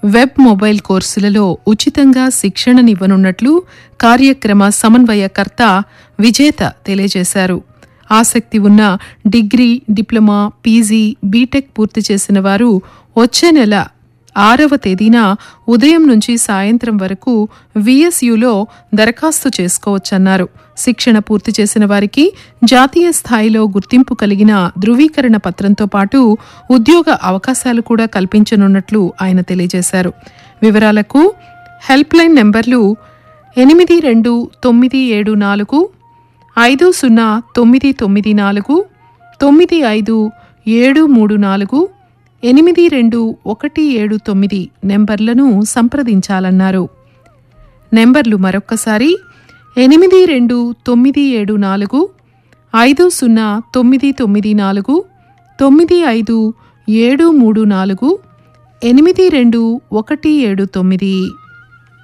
web mobile కోర్సులలో ఉచితంగా శిక్షణనివ్వనున్నట్లు కార్యక్రమ సమన్వయకర్త విజేత తెలియజేశారు ఆసక్తి ఉన్న డిగ్రీ డిప్లొమా పీజీ బీటెక్ పూర్తి చేసిన వారు వచ్చే నెల ఆరవ తేదీన ఉదయం నుంచి సాయంత్రం వరకు విఎస్యులో దరఖాస్తు చేసుకోవచ్చన్నారు శిక్షణ పూర్తి చేసిన వారికి జాతీయ స్థాయిలో గుర్తింపు కలిగిన ధృవీకరణ పత్రంతో పాటు ఉద్యోగ అవకాశాలు కూడా కల్పించనున్నట్లు ఆయన తెలియజేశారు వివరాలకు హెల్ప్ లైన్ నెంబర్లు ఎనిమిది రెండు తొమ్మిది ఏడు నాలుగు ఐదు సున్నా తొమ్మిది తొమ్మిది నాలుగు తొమ్మిది ఐదు ఏడు మూడు నాలుగు ఎనిమిది రెండు ఒకటి ఏడు తొమ్మిది నెంబర్లను సంప్రదించాలన్నారు నెంబర్లు మరొక్కసారి ఎనిమిది రెండు తొమ్మిది ఏడు నాలుగు ఐదు సున్నా తొమ్మిది తొమ్మిది నాలుగు తొమ్మిది ఐదు ఏడు మూడు నాలుగు ఎనిమిది రెండు ఒకటి ఏడు తొమ్మిది